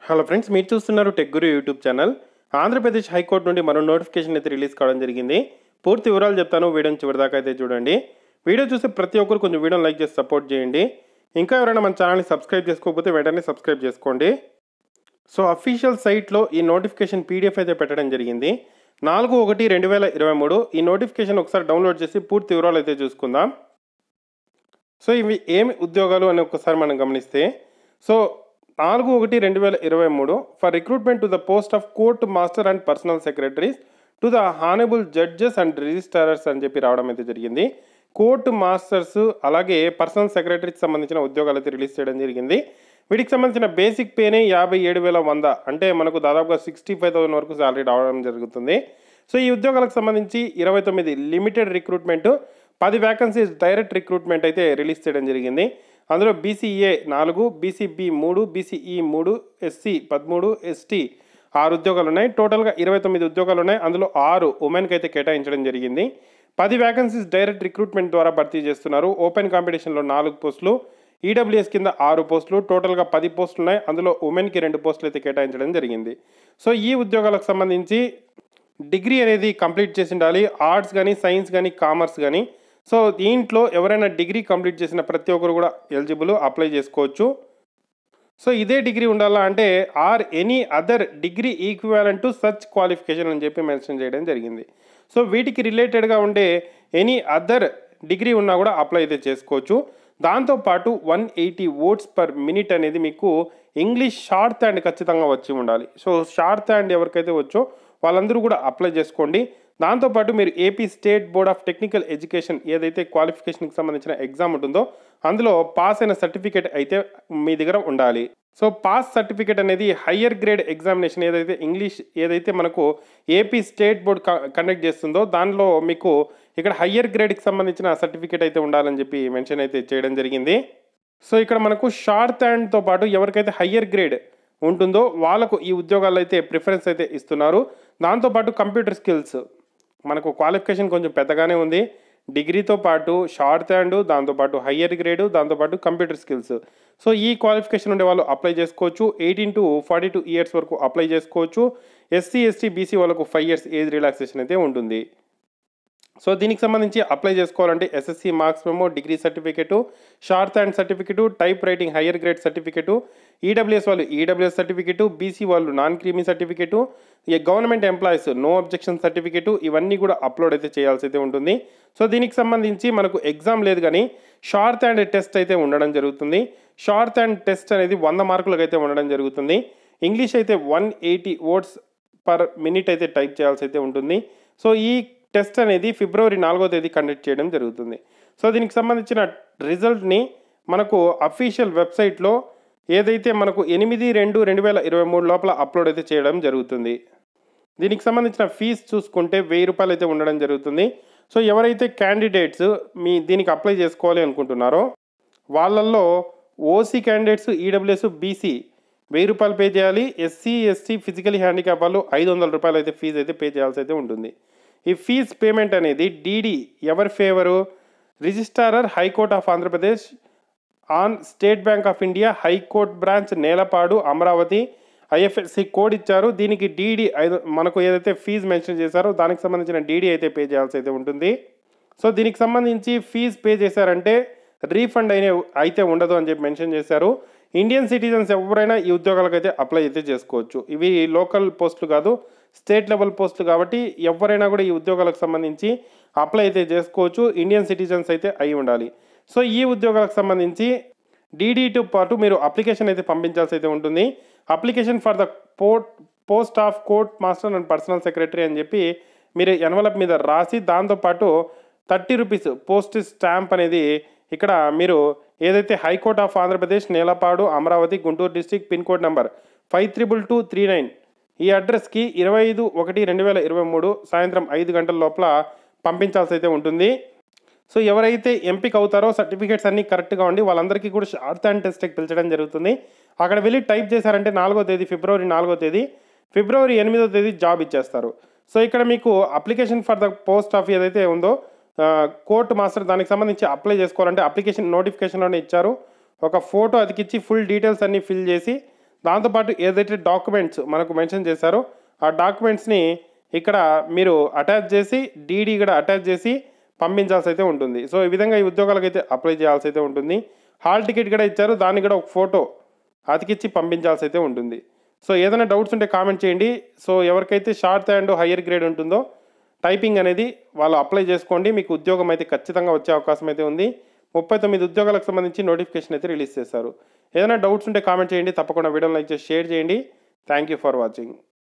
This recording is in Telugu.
హలో ఫ్రెండ్స్ మీరు చూస్తున్నారు Tech Guru YouTube channel Andhra Pradesh high court నుండి మరో నోటిఫికేషన్ అయితే రిలీజ్ కావడం జరిగింది పూర్తి వివరాలు చెప్తాను వీడియోని చివరిదాకా అయితే చూడండి వీడియో చూసి ప్రతి ఒక్కరు కొంచెం వీడియోని లైక్ చేసి సపోర్ట్ చేయండి ఇంకా ఎవరైనా మన ఛానల్ని సబ్స్క్రైబ్ చేసుకోకపోతే వెంటనే సబ్స్క్రైబ్ చేసుకోండి సో అఫీషియల్ సైట్లో ఈ నోటిఫికేషన్ పీడిఎఫ్ అయితే పెట్టడం జరిగింది నాలుగు ఒకటి రెండు వేల ఇరవై మూడు ఈ నోటిఫికేషన్ ఒకసారి డౌన్లోడ్ చేసి పూర్తి వివరాలు అయితే చూసుకుందాం సో ఇవి ఏమి ఉద్యోగాలు అని ఒకసారి మనం గమనిస్తే సో నాలుగు ఒకటి రెండు వేల ఇరవై మూడు for recruitment to the post of court master and personal secretaries to the honourable judges and registrars అని చెప్పి రావడం అయితే జరిగింది కోర్టు మాస్టర్స్ అలాగే పర్సనల్ సెక్రటరీకి సంబంధించిన ఉద్యోగాలు అయితే రిలీజ్ చేయడం జరిగింది వీటికి సంబంధించిన బేసిక్ పేనే యాభై ఏడు వేల వంద అంటే మనకు దాదాపుగా సిక్స్టీ ఫైవ్ థౌసండ్ వరకు శాలరీ రావడం జరుగుతుంది సో ఈ ఉద్యోగాలకు సంబంధించి ఇరవై తొమ్మిది లిమిటెడ్ రిక్రూట్మెంట్ పది వ్యాకన్సీస్ డైరెక్ట్ రిక్రూట్మెంట్ అయితే రిలీజ్ చేయడం జరిగింది అందులో బీసీఏ నాలుగు బీసీబీ మూడు బీసీఈ మూడు ఎస్సీ పదమూడు ఎస్టీ ఆరు ఉద్యోగాలు ఉన్నాయి టోటల్గా ఇరవై తొమ్మిది ఉద్యోగాలు ఉన్నాయి అందులో ఆరు ఉమెన్కి అయితే కేటాయించడం జరిగింది పది వ్యాకన్సీస్ డైరెక్ట్ రిక్రూట్మెంట్ ద్వారా భర్తీ చేస్తున్నారు ఓపెన్ కాంపిటీషన్లో నాలుగు పోస్టులు ఈడబ్ల్యూఎస్ కింద ఆరు పోస్టులు టోటల్గా పది పోస్టులు ఉన్నాయి అందులో ఉమెన్కి రెండు పోస్టులు అయితే కేటాయించడం జరిగింది సో ఈ ఉద్యోగాలకు సంబంధించి డిగ్రీ అనేది కంప్లీట్ చేసి ఉండాలి ఆర్ట్స్ కానీ సైన్స్ కానీ కామర్స్ కానీ సో దీంట్లో ఎవరైనా డిగ్రీ కంప్లీట్ చేసిన ప్రతి ఒక్కరు కూడా ఎలిజిబుల్ అప్లై చేసుకోవచ్చు సో ఇదే డిగ్రీ ఉండాలా అంటే or any other degree equivalent to such qualification అని చెప్పి మెన్షన్ చేయడం జరిగింది సో వీటికి రిలేటెడ్గా ఉండే ఎనీ అదర్ డిగ్రీ ఉన్నా కూడా అప్లై అయితే చేసుకోవచ్చు దాంతోపాటు one eighty words per minute అనేది మీకు ఇంగ్లీష్ షార్ట్ హ్యాండ్ ఖచ్చితంగా వచ్చి ఉండాలి సో షార్ట్ హ్యాండ్ ఎవరికైతే వచ్చో వాళ్ళందరూ కూడా అప్లై చేసుకోండి దాంతోపాటు మీరు AP State Board of Technical Education ఏదైతే క్వాలిఫికేషన్కి సంబంధించిన ఎగ్జామ్ ఉంటుందో అందులో పాస్ అయిన సర్టిఫికేట్ అయితే మీ దగ్గర ఉండాలి సో పాస్ సర్టిఫికేట్ అనేది హయ్యర్ గ్రేడ్ ఎగ్జామినేషన్ ఏదైతే ఇంగ్లీష్ ఏదైతే మనకు ఏపీ స్టేట్ బోర్డ్ కండక్ట్ చేస్తుందో దానిలో మీకు ఇక్కడ హయ్యర్ గ్రేడ్కి సంబంధించిన సర్టిఫికేట్ అయితే ఉండాలని చెప్పి మెన్షన్ అయితే చేయడం జరిగింది సో ఇక్కడ మనకు షార్ట్ హ్యాండ్తో పాటు ఎవరికైతే హయ్యర్ గ్రేడ్ ఉంటుందో వాళ్ళకు ఈ ఉద్యోగాలు అయితే ప్రిఫరెన్స్ అయితే ఇస్తున్నారు దాంతోపాటు కంప్యూటర్ స్కిల్స్ మనకు క్వాలిఫికేషన్ కొంచెం పెద్దగానే ఉంది డిగ్రీతో పాటు షార్ట్ హ్యాండ్ దాంతోపాటు హయ్యర్ గ్రేడ్ దాంతోపాటు కంప్యూటర్ స్కిల్స్ సో ఈ క్వాలిఫికేషన్ ఉండే వాళ్ళు అప్లై చేసుకోవచ్చు eighteen to forty two years వరకు అప్లై చేసుకోవచ్చు ఎస్సీ ఎస్టీ బీసీ వాళ్ళకు ఫైవ్ ఇయర్స్ ఏజ్ రిలాక్సేషన్ అయితే ఉంటుంది సో దీనికి సంబంధించి అప్లై చేసుకోవాలంటే SSC marks memo degree certificate short hand certificate type writing higher grade certificate EWS వాళ్ళు ఈడబ్ల్యూఎస్ సర్టిఫికేటు బీసీ వాళ్ళు నాన్ క్రీమీ సర్టిఫికేటు ఈ government employees no objection certificate ఇవన్నీ కూడా అప్లోడ్ అయితే చేయాల్సి అయితే ఉంటుంది సో దీనికి సంబంధించి మనకు ఎగ్జామ్ లేదు కానీ షార్ట్ హ్యాండ్ టెస్ట్ అయితే ఉండడం జరుగుతుంది షార్ట్ హ్యాండ్ టెస్ట్ అనేది వంద మార్కులకు అయితే ఉండడం జరుగుతుంది ఇంగ్లీష్ అయితే one eighty words per minute అయితే టైప్ చేయాల్సి అయితే ఉంటుంది సో ఈ టెస్ట్ అనేది ఫిబ్రవరి నాలుగో తేదీ కండక్ట్ చేయడం జరుగుతుంది సో దీనికి సంబంధించిన రిజల్ట్ని మనకు అఫీషియల్ వెబ్సైట్లో ఏదైతే మనకు ఎనిమిది రెండు రెండు వేల ఇరవై మూడు లోపల అప్లోడ్ అయితే చేయడం జరుగుతుంది దీనికి సంబంధించిన ఫీజు చూసుకుంటే వెయ్యి రూపాయలు అయితే ఉండడం జరుగుతుంది సో ఎవరైతే క్యాండిడేట్స్ మీ దీనికి అప్లై చేసుకోవాలి అనుకుంటున్నారో వాళ్ళల్లో ఓసీ క్యాండిడేట్స్ ఈడబ్ల్యూఎస్ బీసీ వెయ్యి రూపాయలు పే చేయాలి ఎస్సీ ఎస్టీ ఫిజికలీ హ్యాండిక్యాప్ వాళ్ళు ఐదు వందల రూపాయలు అయితే ఫీజు అయితే పే చేయాల్సి అయితే ఉంటుంది ఈ ఫీజ్ పేమెంట్ అనేది డీడీ ఎవరి favour registrar high court of Andhra Pradesh on state bank of India high court branch Nelapadu Amaravati IFSC code ఇచ్చారు దీనికి డీడీ ఐదు మనకు ఏదైతే ఫీజు మెన్షన్ చేశారో దానికి సంబంధించిన డీడీ అయితే పే చేయాల్సి అయితే ఉంటుంది సో దీనికి సంబంధించి ఫీజు పే చేశారంటే రీఫండ్ అయిన అయితే ఉండదు అని చెప్పి మెన్షన్ చేశారు ఇండియన్ సిటిజన్స్ ఎవరైనా ఈ ఉద్యోగాలకు అయితే అప్లై అయితే చేసుకోవచ్చు ఇవి లోకల్ పోస్టులు కాదు స్టేట్ లెవెల్ పోస్టులు కాబట్టి ఎవరైనా కూడా ఈ ఉద్యోగాలకు సంబంధించి అప్లై అయితే చేసుకోవచ్చు ఇండియన్ సిటిజన్స్ అయితే అయి ఉండాలి సో ఈ ఉద్యోగాలకు సంబంధించి డీడీతో పాటు మీరు అప్లికేషన్ అయితే పంపించాల్సి అయితే ఉంటుంది application for the port post of court master and personal secretary అని చెప్పి మీరు ఎన్వలప్ మీద రాసి దాంతోపాటు థర్టీ రూపీస్ పోస్ట్ స్టాంప్ అనేది ఇక్కడ మీరు ఏదైతే high court of Andhra Pradesh Nelapadu Amaravati Guntur district pin code number five triple two three nine ఈ అడ్రస్కి ఇరవై ఐదు ఒకటి రెండు వేల ఇరవై మూడు సాయంత్రం ఐదు గంటల లోపల పంపించాల్సి అయితే ఉంటుంది సో ఎవరైతే ఎంపిక అవుతారో సర్టిఫికేట్స్ అన్నీ కరెక్ట్గా ఉండి వాళ్ళందరికీ కూడా షార్ట్ హ్యాండ్ టెస్ట్కి పిలిచడం జరుగుతుంది అక్కడ వెళ్ళి టైప్ చేశారంటే నాలుగో తేదీ ఫిబ్రవరి నాలుగో తేదీ ఫిబ్రవరి ఎనిమిదో తేదీ జాబ్ ఇచ్చేస్తారు సో ఇక్కడ మీకు application for the post of ఏదైతే ఉందో కోర్టు మాస్టర్ దానికి సంబంధించి అప్లై చేసుకోవాలంటే అప్లికేషన్ నోటిఫికేషన్లోనే ఇచ్చారు ఒక ఫోటో అతికిచ్చి ఫుల్ డీటెయిల్స్ అన్నీ ఫిల్ చేసి దాంతోపాటు ఏదైతే డాక్యుమెంట్స్ మనకు మెన్షన్ చేశారో ఆ డాక్యుమెంట్స్ని ఇక్కడ మీరు అటాచ్ చేసి డీడీ కూడా అటాచ్ చేసి పంపించాల్సి అయితే ఉంటుంది సో ఈ విధంగా ఈ ఉద్యోగాలకు అయితే అప్లై చేయాల్సి అయితే ఉంటుంది హాల్ టికెట్ కూడా ఇచ్చారు దాన్ని కూడా ఒక ఫోటో అతికిచ్చి పంపించాల్సి అయితే ఉంటుంది సో ఏదైనా డౌట్స్ ఉంటే కామెంట్ చేయండి సో ఎవరికైతే షార్ట్ అండ్ హయ్యర్ గ్రేడ్ ఉంటుందో టైపింగ్ అనేది వాళ్ళు అప్లై చేసుకోండి మీకు ఉద్యోగం అయితే ఖచ్చితంగా వచ్చే అవకాశం అయితే ఉంది ముప్పై తొమ్మిది ఉద్యోగాలకు సంబంధించి నోటిఫికేషన్ అయితే రిలీజ్ చేశారు ఏదైనా డౌట్స్ ఉంటే కామెంట్ చేయండి తప్పకుండా వీడియోని లైక్ చేసి షేర్ చేయండి థ్యాంక్ యూ ఫర్ వాచింగ్